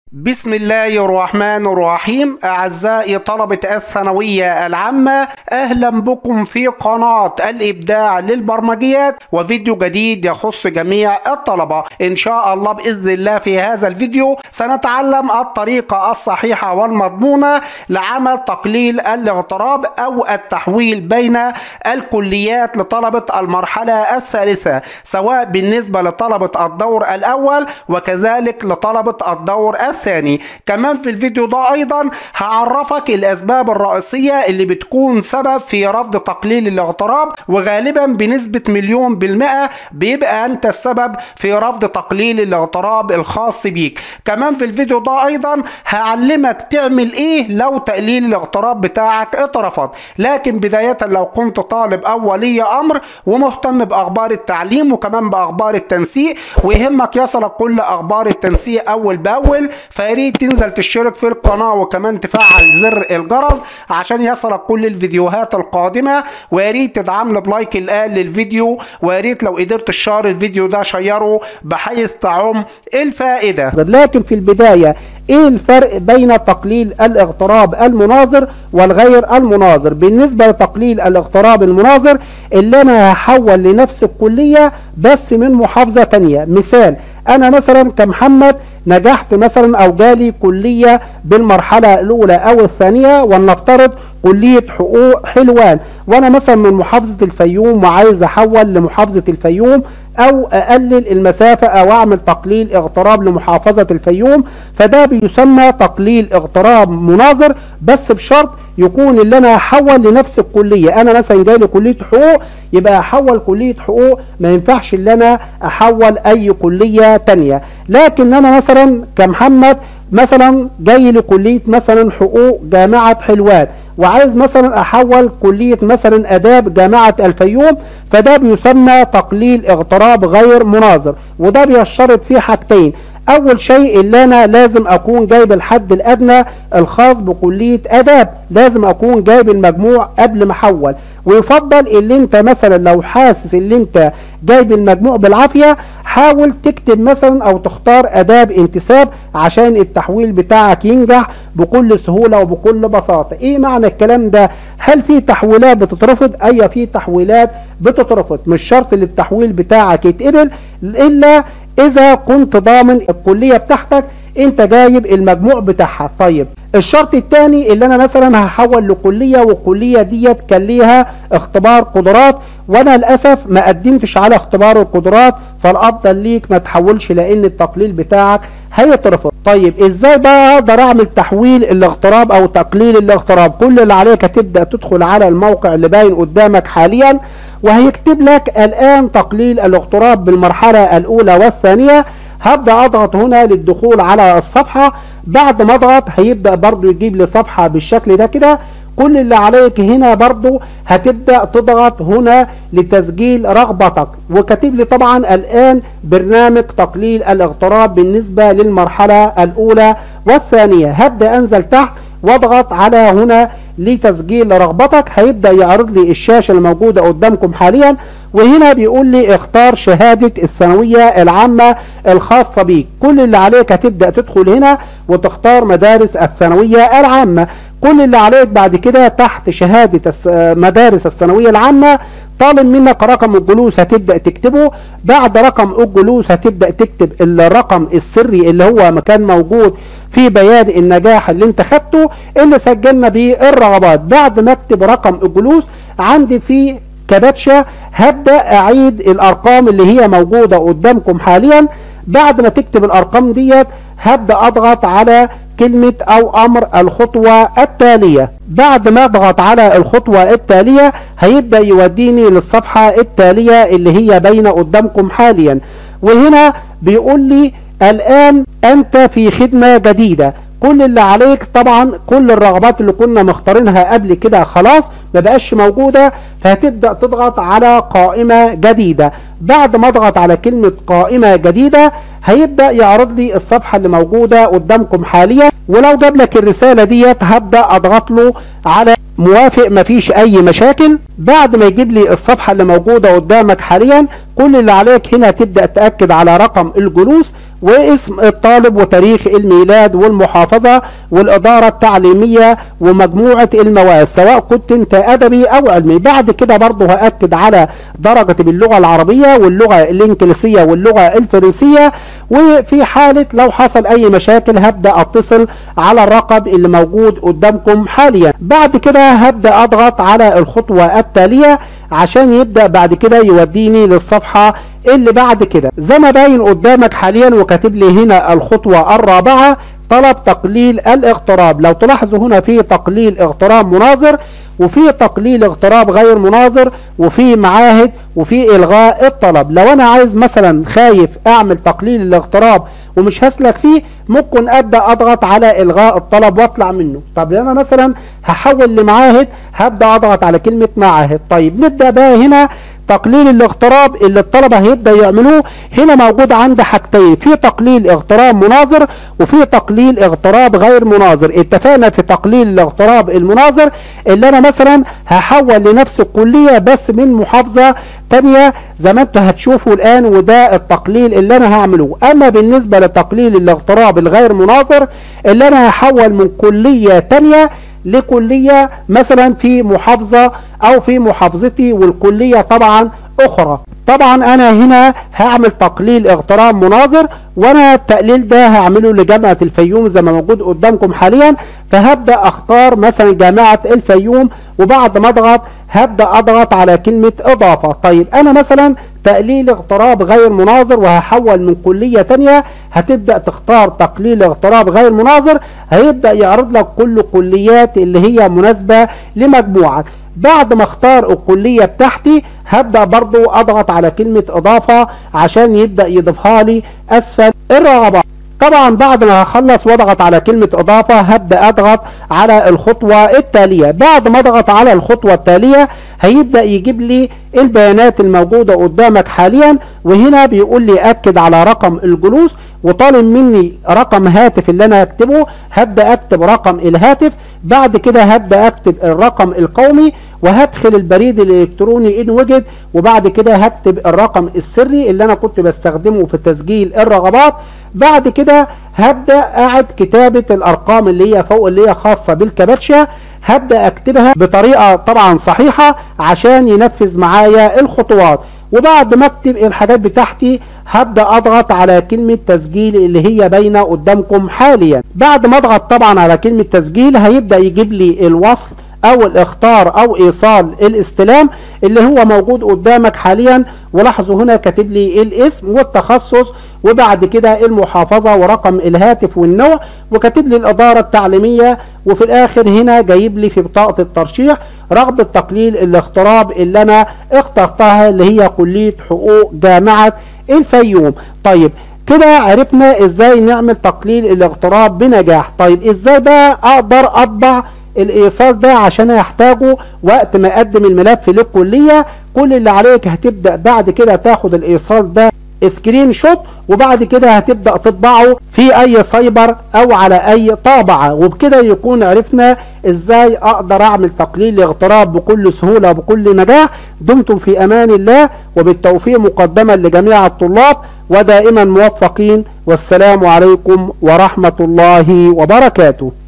بسم الله الرحمن الرحيم أعزائي طلبة الثانوية العامة أهلا بكم في قناة الإبداع للبرمجيات وفيديو جديد يخص جميع الطلبة إن شاء الله بإذن الله في هذا الفيديو سنتعلم الطريقة الصحيحة والمضمونة لعمل تقليل الاغتراب أو التحويل بين الكليات لطلبة المرحلة الثالثة سواء بالنسبة لطلبة الدور الأول وكذلك لطلبة الدور الثاني الثاني كمان في الفيديو ده ايضا هعرفك الاسباب الرئيسية اللي بتكون سبب في رفض تقليل الاغتراب وغالبا بنسبة مليون بالمئة بيبقى انت السبب في رفض تقليل الاغتراب الخاص بيك كمان في الفيديو ده ايضا هعلمك تعمل ايه لو تقليل الاغتراب بتاعك اترفض لكن بداية لو كنت طالب او ولي امر ومهتم باخبار التعليم وكمان باخبار التنسيق ويهمك يصلك كل اخبار التنسيق اول باول فياريت تنزل تشترك في القناة وكمان تفعل زر الجرس عشان يصلك كل الفيديوهات القادمة وياريت تدعمنا بلايك الآن للفيديو وياريت لو قدرت تشار الفيديو ده شيره بحيث تعم الفائدة لكن في البداية ايه الفرق بين تقليل الاغتراب المناظر والغير المناظر بالنسبة لتقليل الاغتراب المناظر اللي انا هحول لنفس الكلية بس من محافظة تانية مثال انا مثلا كمحمد نجحت مثلا او جالي كلية بالمرحلة الاولى او الثانية ولنفترض كلية حقوق حلوان وانا مثلا من محافظة الفيوم وعايز احول لمحافظة الفيوم او اقلل المسافة او اعمل تقليل اغتراب لمحافظة الفيوم فده بيسمى تقليل اغتراب مناظر بس بشرط يكون اللي انا هحول لنفس الكلية انا مثلا جاي لكلية حقوق يبقى احول كلية حقوق ما ينفعش اللي انا احول اي كلية تانية لكن انا مثلا كمحمد مثلا جاي لكلية مثلا حقوق جامعة حلوان وعايز مثلا احول كلية مثلا اداب جامعة الفيوم فده بيسمى تقليل اغتراب غير مناظر وده بيشترط فيه حاجتين اول شيء اللي انا لازم اكون جايب الحد الادنى الخاص بكلية اداب لازم اكون جايب المجموع قبل ما احول ويفضل اللي انت مثلا لو حاسس اللي انت جايب المجموع بالعافية حاول تكتب مثلا او تختار اداب انتساب عشان التحويل بتاعك ينجح بكل سهولة وبكل بساطة ايه معنى الكلام ده هل في تحويلات بتترفض ايوه في تحويلات بتترفض مش شرط ان التحويل بتاعك يتقبل الا اذا كنت ضامن الكليه بتاعتك انت جايب المجموع بتاعها طيب الشرط الثاني اللي انا مثلا هحول لكليه والكليه ديت كان ليها اختبار قدرات وانا للاسف ما قدمتش على اختبار القدرات فالافضل ليك ما تحولش لان التقليل بتاعك هيترفض طيب ازاي بقى اقدر اعمل تحويل الاغتراب او تقليل الاغتراب كل اللي عليك هتبدا تدخل على الموقع اللي باين قدامك حاليا وهيكتب لك الان تقليل الاغتراب بالمرحله الاولى والثانيه هبدا اضغط هنا للدخول على الصفحه بعد ما اضغط هيبدا برضو يجيب لي صفحه بالشكل ده كده كل اللي عليك هنا برضو هتبدأ تضغط هنا لتسجيل رغبتك وكاتب لي طبعا الآن برنامج تقليل الاغتراب بالنسبة للمرحلة الأولى والثانية هبدأ أنزل تحت واضغط على هنا لتسجيل رغبتك هيبدأ يعرض لي الشاشة الموجودة قدامكم حاليا وهنا بيقول لي اختار شهادة الثانوية العامة الخاصة بيك كل اللي عليك هتبدأ تدخل هنا وتختار مدارس الثانوية العامة كل اللي عليك بعد كده تحت شهادة مدارس الثانوية العامة طالب منك رقم الجلوس هتبدأ تكتبه بعد رقم الجلوس هتبدأ تكتب الرقم السري اللي هو مكان موجود في بيان النجاح اللي انت خدته اللي سجلنا بيه الرغبات بعد ما اكتب رقم الجلوس عندي في كباتشة هبدأ أعيد الأرقام اللي هي موجودة قدامكم حاليا بعد ما تكتب الأرقام ديت هبدأ أضغط على كلمة أو أمر الخطوة التالية بعد ما أضغط على الخطوة التالية هيبدأ يوديني للصفحة التالية اللي هي باينة قدامكم حاليا وهنا بيقول لي الآن أنت في خدمة جديدة كل اللي عليك طبعا كل الرغبات اللي كنا مختارينها قبل كده خلاص ما بقاش موجودة فهتبدأ تضغط على قائمة جديدة بعد ما اضغط على كلمة قائمة جديدة هيبدأ يعرض لي الصفحة اللي موجودة قدامكم حاليا ولو جاب لك الرسالة ديت هبدأ اضغط له على موافق مفيش اي مشاكل بعد ما يجيب لي الصفحة اللي موجودة قدامك حاليا كل اللي عليك هنا تبدأ تأكد على رقم الجلوس واسم الطالب وتاريخ الميلاد والمحافظة والإدارة التعليمية ومجموعة المواد سواء كنت انت أدبي أو علمي بعد كده برضه هأكد على درجة باللغة العربية واللغة الإنجليزية واللغة الفرنسية وفي حالة لو حصل أي مشاكل هبدأ أتصل على الرقم اللي موجود قدامكم حاليا بعد كده هبدأ أضغط على الخطوة التالية عشان يبدأ بعد كده يوديني للصفحة اللي بعد كده زي ما باين قدامك حاليا وكاتب لي هنا الخطوة الرابعة طلب تقليل الاغتراب لو تلاحظوا هنا في تقليل اغتراب مناظر وفي تقليل اغتراب غير مناظر وفي معاهد وفي الغاء الطلب لو انا عايز مثلا خايف اعمل تقليل الاغتراب ومش هسلك فيه ممكن ابدا اضغط على الغاء الطلب واطلع منه طب انا مثلا هحول لمعاهد هبدا اضغط على كلمه معاهد طيب نبدا بقى هنا تقليل الاغتراب اللي الطلبه هيبدا يعملوه هنا موجود عندي حاجتين في تقليل اغتراب مناظر وفي تقليل اغتراب غير مناظر اتفقنا في تقليل الاغتراب المناظر اللي انا مثلا هحول لنفس الكليه بس من محافظه تانية زي ما انتوا هتشوفوا الان وده التقليل اللي انا هعمله اما بالنسبه لتقليل الاغتراب الغير مناظر اللي انا هحول من كليه تانية لكلية مثلا في محافظة او في محافظتي والكلية طبعا اخرى طبعا انا هنا هعمل تقليل اغتراب مناظر وانا التقليل ده هعمله لجامعة الفيوم زي ما موجود قدامكم حاليا فهبدأ اختار مثلا جامعة الفيوم وبعد ما اضغط هبدأ اضغط على كلمة اضافة طيب انا مثلا تقليل اغتراب غير مناظر وهحول من كلية تانية هتبدأ تختار تقليل اغتراب غير مناظر هيبدأ يعرض لك كل كليات اللي هي مناسبة لمجموعك بعد ما اختار الكلية بتاعتي هبدأ برضو اضغط على كلمة اضافة عشان يبدأ يضيفها لي اسفل الرغبات طبعا بعد ما هخلص واضغط على كلمة اضافة هبدأ اضغط على الخطوة التالية بعد ما اضغط على الخطوة التالية هيبدأ يجيب لي البيانات الموجودة قدامك حاليا وهنا بيقول لي اكد على رقم الجلوس وطالب مني رقم هاتف اللي انا هكتبه هبدأ اكتب رقم الهاتف بعد كده هبدأ اكتب الرقم القومي وهدخل البريد الالكتروني ان وجد وبعد كده هكتب الرقم السري اللي انا كنت بستخدمه في تسجيل الرغبات بعد كده هبدأ اعد كتابة الارقام اللي هي فوق اللي هي خاصة بالكباتشة هبدأ اكتبها بطريقة طبعا صحيحة عشان ينفذ معايا الخطوات وبعد ما اكتب الحاجات بتاعتي هبدأ اضغط على كلمة تسجيل اللي هي باينة قدامكم حاليا بعد ما اضغط طبعا على كلمة تسجيل هيبدأ يجيب لي الوصل او الاختار او ايصال الاستلام اللي هو موجود قدامك حاليا ولاحظوا هنا كاتب لي الاسم والتخصص وبعد كده المحافظة ورقم الهاتف والنوع وكاتب لي الادارة التعليمية وفي الاخر هنا جايب لي في بطاقة الترشيح رغبة تقليل الاغتراب اللي انا اخترتها اللي هي كلية حقوق جامعة الفيوم طيب كده عرفنا ازاي نعمل تقليل الاغتراب بنجاح طيب ازاي بقى اقدر اطبع الايصال ده عشان هحتاجه وقت ما اقدم الملف للكليه كل اللي عليك هتبدا بعد كده تاخد الايصال ده سكرين شوت وبعد كده هتبدا تطبعه في اي سايبر او على اي طابعه وبكده يكون عرفنا ازاي اقدر اعمل تقليل الاغتراب بكل سهوله وبكل نجاح دمتم في امان الله وبالتوفيق مقدما لجميع الطلاب ودائما موفقين والسلام عليكم ورحمه الله وبركاته